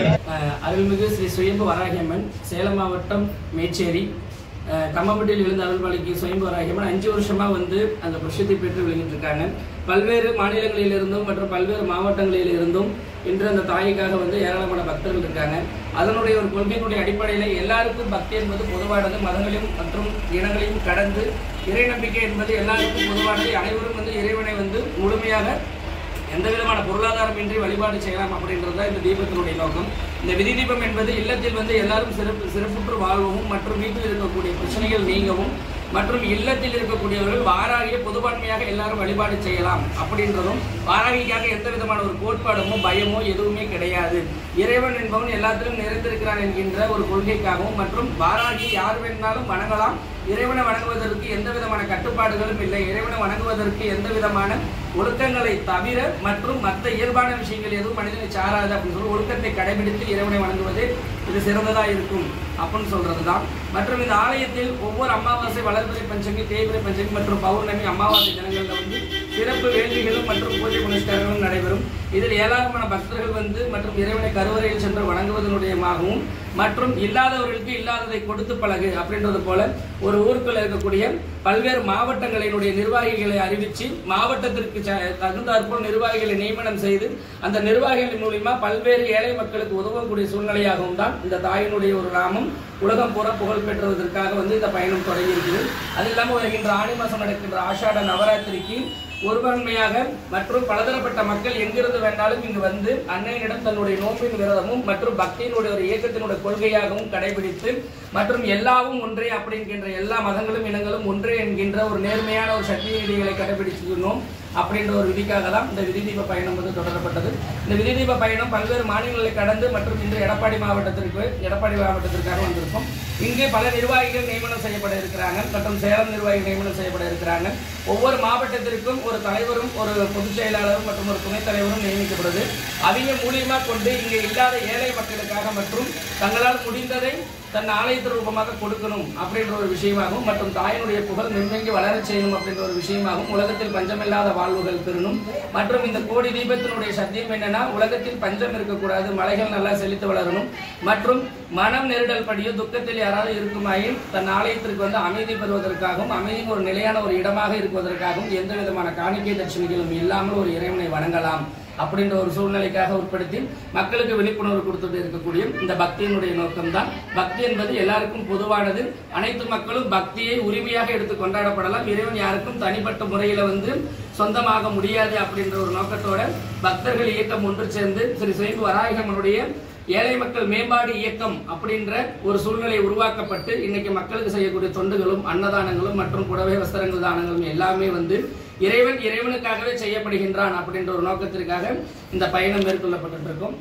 அஹ் அருள்மிகு ஸ்ரீ சுயம்பு வராகியம்மன் சேலம் மாவட்டம் மேச்சேரி அஹ் கம்மம்பட்டியில் விழுந்த அருள்மலைக்கு சுயம்பு வராகியம்மன் அஞ்சு வருஷமா வந்து அந்த பிரசித்தி பெற்று விளங்கிட்டு இருக்காங்க பல்வேறு மாநிலங்களிலிருந்தும் மற்றும் பல்வேறு மாவட்டங்களில் இருந்தும் இன்று அந்த தாய்க்காக வந்து ஏராளமான பக்தர்கள் இருக்காங்க அதனுடைய ஒரு கொள்கையினுடைய அடிப்படையில் எல்லாருக்கும் பக்தி என்பது பொதுவானது மதங்களையும் மற்றும் இனங்களையும் கடந்து இறை நம்பிக்கை என்பது எல்லாருக்கும் பொதுவானது அனைவரும் வந்து இறைவனை வந்து முழுமையாக எந்த விதமான பொருளாதாரமின்றி வழிபாடு செய்யலாம் அப்படின்றது தான் இந்த தீபத்தினுடைய நோக்கம் இந்த விதி தீபம் என்பது இல்லத்தில் வந்து எல்லாரும் சிறப்பு சிறப்புற்று வாழ்வவும் மற்றும் வீட்டில் இருக்கக்கூடிய பிரச்சனைகள் நீங்கவும் மற்றும் இல்லத்தில் இருக்கக்கூடியவர்கள் வாராகிய பொதுவான்மையாக எல்லாரும் வழிபாடு செய்யலாம் அப்படின்றதும் வாராகிக்காக எந்த விதமான ஒரு கோட்பாடமோ பயமோ எதுவுமே கிடையாது இறைவன் என்பவன் எல்லாத்திலும் நிறைந்திருக்கிறான் என்கின்ற ஒரு கொள்கைக்காகவும் மற்றும் வாராகி யார் வேணாலும் வணங்கலாம் இறைவனை வணங்குவதற்கு எந்த விதமான கட்டுப்பாடுகளும் இல்லை இறைவனை வணங்குவதற்கு எந்த விதமான ஒழுக்கங்களை தவிர மற்றும் மற்ற இயல்பான விஷயங்கள் எதுவும் மனிதனை சாராது அப்படின்னு சொல்லி ஒழுக்கத்தை கடைபிடித்து இறைவனை வணங்குவது இது சிறந்ததா இருக்கும் அப்படின்னு சொல்றது தான் மற்றும் இந்த ஆலயத்தில் ஒவ்வொரு அமாவாசை வளர்பிறை பஞ்சமி தேய்பிறை பஞ்சமி மற்றும் பௌர்ணமி அமாவாசை தினங்கள்ல வந்து சிறப்பு வேள்விகளும் மற்றும் பூஜை புனஸ்காரங்களும் நடைபெறும் இதில் ஏராளமான பக்தர்கள் வந்து மற்றும் இறைவனை கருவறையில் சென்று வணங்குவதனுடையமாகவும் மற்றும் இல்லாதவர்களுக்கு இல்லாததை கொடுத்து பழகு அப்படின்றது போல ஒரு ஊருக்குள்ள இருக்கக்கூடிய பல்வேறு மாவட்டங்களினுடைய நிர்வாகிகளை அறிவித்து மாவட்டத்திற்கு ச- தகுந்தாற்போல் நிர்வாகிகளை நியமனம் செய்து அந்த நிர்வாகிகள் மூலியமா பல்வேறு ஏழை மக்களுக்கு உதவக்கூடிய சூழ்நிலையாகவும் தான் இந்த தாயினுடைய ஒரு நாமம் உலகம் பூரா புகழ் பெற்றுவதற்காக வந்து இந்த பயணம் தொடங்கி இருக்குது அது இல்லாமல் வருகின்ற ஆணி மாதம் நடக்கின்ற ஆஷாட நவராத்திரிக்கு ஒருவன்மையாக மற்றும் பலதரப்பட்ட மக்கள் எங்கிருந்து வேண்டாலும் இங்கு வந்து அன்னையினிடம் தன்னுடைய நோம்பின் விரதமும் மற்றும் பக்தியினுடைய ஒரு இயக்கத்தினுடைய கொள்கையாகவும் கடைபிடித்து மற்றும் எல்லாவும் ஒன்றே அப்படிங்கின்ற எல்லா மதங்களும் இனங்களும் ஒன்றே என்கின்ற ஒரு நேர்மையான ஒரு சக்தி விதிகளை கடைபிடிச்சிருந்தோம் அப்படின்ற ஒரு விதிக்காக தான் இந்த விதி தீப பயணம் வந்து தொடரப்பட்டது இந்த விதி தீப பயணம் பல்வேறு மாநிலங்களை கடந்து மற்றும் இன்று எடப்பாடி மாவட்டத்திற்கு எடப்பாடி மாவட்டத்திற்காக வந்திருக்கும் இங்கே பல நிர்வாகிகள் நியமனம் செய்யப்பட இருக்கிறாங்க மற்றும் சேலம் நிர்வாகிகள் நியமனம் செய்யப்பட இருக்கிறாங்க ஒவ்வொரு மாவட்டத்திற்கும் ஒரு தலைவரும் ஒரு பொதுச் செயலாளரும் மற்றும் ஒரு துணைத் தலைவரும் நியமிக்கப்படுது அவங்க மூலியமா கொண்டு இங்கே இல்லாத ஏழை மக்களுக்காக மற்றும் தங்களால் முடிந்ததை தன் ஆலயத்து ரூபமாக கொடுக்கணும் அப்படின்ற ஒரு விஷயமாகவும் மற்றும் தாயினுடைய புகழ் மென்மேங்கி வளரச் செய்யணும் அப்படின்ற ஒரு விஷயமாகவும் உலகத்தில் பஞ்சமில்லாத வாழ்வுகள் பெறணும் மற்றும் இந்த கோடி தீபத்தினுடைய சத்தியம் என்னன்னா உலகத்தில் பஞ்சம் இருக்கக்கூடாது மலைகள் நல்லா செழித்து வளரணும் மற்றும் மனம் நெருடல் படியோ துக்கத்தில் யாராவது இருக்குமாயின் தன் ஆலயத்திற்கு வந்து அமைதி பெறுவதற்காகவும் அமைதியின் ஒரு நிலையான ஒரு இடமாக இருப்பதற்காகவும் எந்த விதமான காணிக்கை தட்சணைகளும் இல்லாமல் ஒரு இறைவனை வணங்கலாம் அப்படின்ற ஒரு சூழ்நிலைக்காக உட்படுத்தி மக்களுக்கு விழிப்புணர்வு கொடுத்துட்டு இருக்கக்கூடிய இந்த பக்தியினுடைய நோக்கம்தான் பக்தி என்பது எல்லாருக்கும் பொதுவானது அனைத்து மக்களும் பக்தியை உரிமையாக எடுத்து கொண்டாடப்படலாம் இறைவன் யாருக்கும் தனிப்பட்ட முறையில வந்து சொந்தமாக முடியாது அப்படின்ற ஒரு நோக்கத்தோட பக்தர்கள் இயக்கம் ஒன்று சேர்ந்து ஸ்ரீ சுயம்பு வராகமனுடைய ஏழை மக்கள் மேம்பாடு இயக்கம் அப்படின்ற ஒரு சூழ்நிலை உருவாக்கப்பட்டு இன்னைக்கு மக்களுக்கு செய்யக்கூடிய தொண்டுகளும் அன்னதானங்களும் மற்றும் புடவை வஸ்திரங்கள் தானங்களும் எல்லாமே வந்து இறைவன் இறைவனுக்காகவே செய்யப்படுகின்றான் அப்படின்ற ஒரு நோக்கத்திற்காக இந்த பயணம் மேற்கொள்ளப்பட்டு இருக்கும்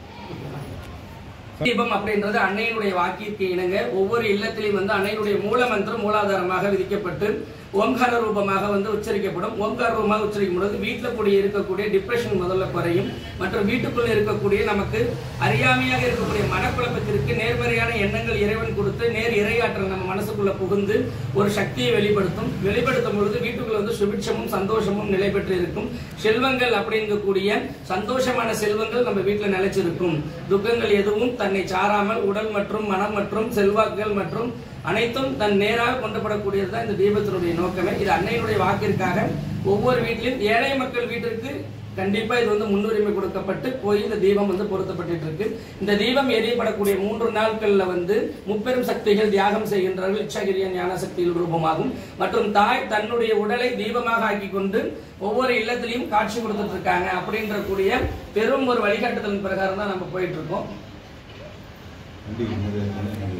தீபம் அப்படின்றது அன்னையினுடைய வாக்கிற்கு இணங்க ஒவ்வொரு இல்லத்திலையும் வந்து அன்னையினுடைய மூல மந்திரம் மூலாதாரமாக விதிக்கப்பட்டு ஓம்கார ரூபமாக வந்து உச்சரிக்கப்படும் ஓம்கார ரூபமாக உச்சரிக்கும் பொழுது வீட்டில் கூடிய இருக்கக்கூடிய டிப்ரெஷன் முதல்ல குறையும் மற்றும் வீட்டுக்குள்ள இருக்கக்கூடிய நமக்கு அறியாமையாக இருக்கக்கூடிய மனக்குழப்பத்திற்கு நேர்மறையான எண்ணங்கள் இறைவன் கொடுத்து நேர் இறையாற்றல் நம்ம மனசுக்குள்ள புகுந்து ஒரு சக்தியை வெளிப்படுத்தும் வெளிப்படுத்தும் பொழுது வீட்டுக்குள்ள வந்து சுபிட்சமும் சந்தோஷமும் நிலை பெற்று இருக்கும் செல்வங்கள் அப்படிங்கக்கூடிய சந்தோஷமான செல்வங்கள் நம்ம வீட்டில் நிலைச்சிருக்கும் துக்கங்கள் எதுவும் தன்னை சாராமல் உடல் மற்றும் மனம் மற்றும் செல்வாக்குகள் மற்றும் அனைத்தும் தன் நேராக கொண்டுபடக்கூடியது தான் இந்த தீபத்தினுடைய நோக்கமே இது அன்னையினுடைய வாக்கிற்காக ஒவ்வொரு வீட்டிலும் ஏழை மக்கள் வீட்டிற்கு கண்டிப்பா இது வந்து முன்னுரிமை கொடுக்கப்பட்டு போய் இந்த தீபம் வந்து பொருத்தப்பட்டு இருக்கு இந்த தீபம் எரியப்படக்கூடிய மூன்று நாட்கள்ல வந்து முப்பெரும் சக்திகள் தியாகம் செய்கின்றார்கள் இச்சாகிரிய ஞான சக்தியில் ரூபமாகும் மற்றும் தாய் தன்னுடைய உடலை தீபமாக ஆக்கி கொண்டு ஒவ்வொரு இல்லத்திலையும் காட்சி கொடுத்துட்டு இருக்காங்க அப்படின்ற கூடிய பெரும் ஒரு வழிகாட்டுதலின் பிரகாரம் தான் நம்ம போயிட்டு இருக்கோம் வண்டி